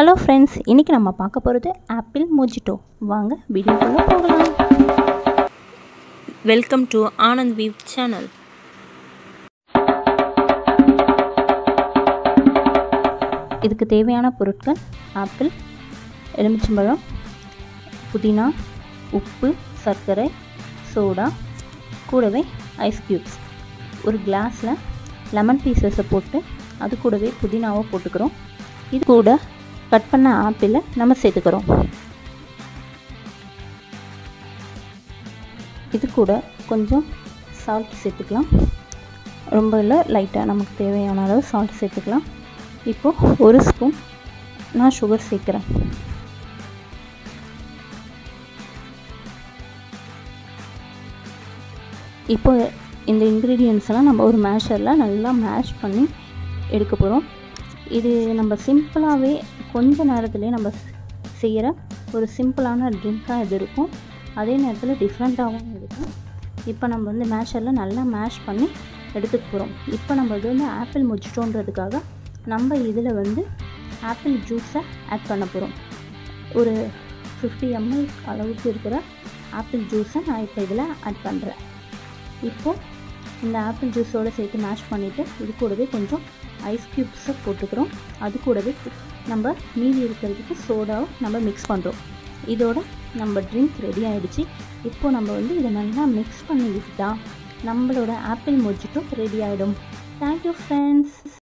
hello friends இன்றைக்கி நம்ம பார்க்க போகிறது ஆப்பிள் மொஜிட்டோ வாங்க வீடியோக்குள்ளே போகலாம் வெல்கம் டு ஆனந்த் வீவ் சேனல் இதுக்கு தேவையான பொருட்கள் ஆப்பிள் எலுமிச்சம்பழம் புதினா உப்பு சர்க்கரை சோடா கூடவே ஐஸ் க்யூப்ஸ் ஒரு கிளாஸில் லெமன் பீசஸை போட்டு அது கூடவே புதினாவை போட்டுக்கிறோம் இது கூட கட் பண்ண ஆப்பிளை நம்ம சேர்த்துக்கிறோம் இது கூட கொஞ்சம் சால்ட் சேர்த்துக்கலாம் ரொம்ப இல்லை லைட்டாக நமக்கு தேவையான அளவு சால்ட் சேர்த்துக்கலாம் இப்போது ஒரு ஸ்பூன் நான் சுகர் சேர்க்குறேன் இப்போ இந்த இன்க்ரீடியன்ஸ் எல்லாம் நம்ம ஒரு மேஷரில் நல்லா மேஷ் பண்ணி எடுக்க போகிறோம் இது நம்ம சிம்பிளாகவே கொஞ்ச நேரத்துலேயே நம்ம செய்கிற ஒரு சிம்பிளான ட்ரிங்காக இது இருக்கும் அதே நேரத்தில் டிஃப்ரெண்ட்டாகவும் இருக்கும் இப்போ நம்ம வந்து மேஷரில் நல்லா மேஷ் பண்ணி எடுத்துக்க போகிறோம் இப்போ நம்ம இது வந்து ஆப்பிள் முச்சிட்டோன்றதுக்காக நம்ம இதில் வந்து ஆப்பிள் ஜூஸை ஆட் பண்ண போகிறோம் ஒரு ஃபிஃப்டி எம்எல் அளவுக்கு இருக்கிற ஆப்பிள் ஜூஸை நான் இப்போ இதில் ஆட் பண்ணுறேன் இப்போது இந்த ஆப்பிள் ஜூஸோடு சேர்த்து மேஷ் பண்ணிவிட்டு இது கூடவே கொஞ்சம் ஐஸ் க்யூப்ஸை போட்டுக்கிறோம் அது கூடவே நம்ம மீதி இருக்கிறதுக்கு சோடாவை நம்ம மிக்ஸ் பண்ணுறோம் இதோட நம்ம ட்ரிங்க் ரெடி ஆகிடுச்சு இப்போது நம்ம வந்து இதை நல்லா மிக்ஸ் பண்ணி விட்டுட்டா நம்மளோட ஆப்பிள் மொஜிட்டும் ரெடி ஆகிடும் தேங்க்யூ ஃப்ரெண்ட்ஸ்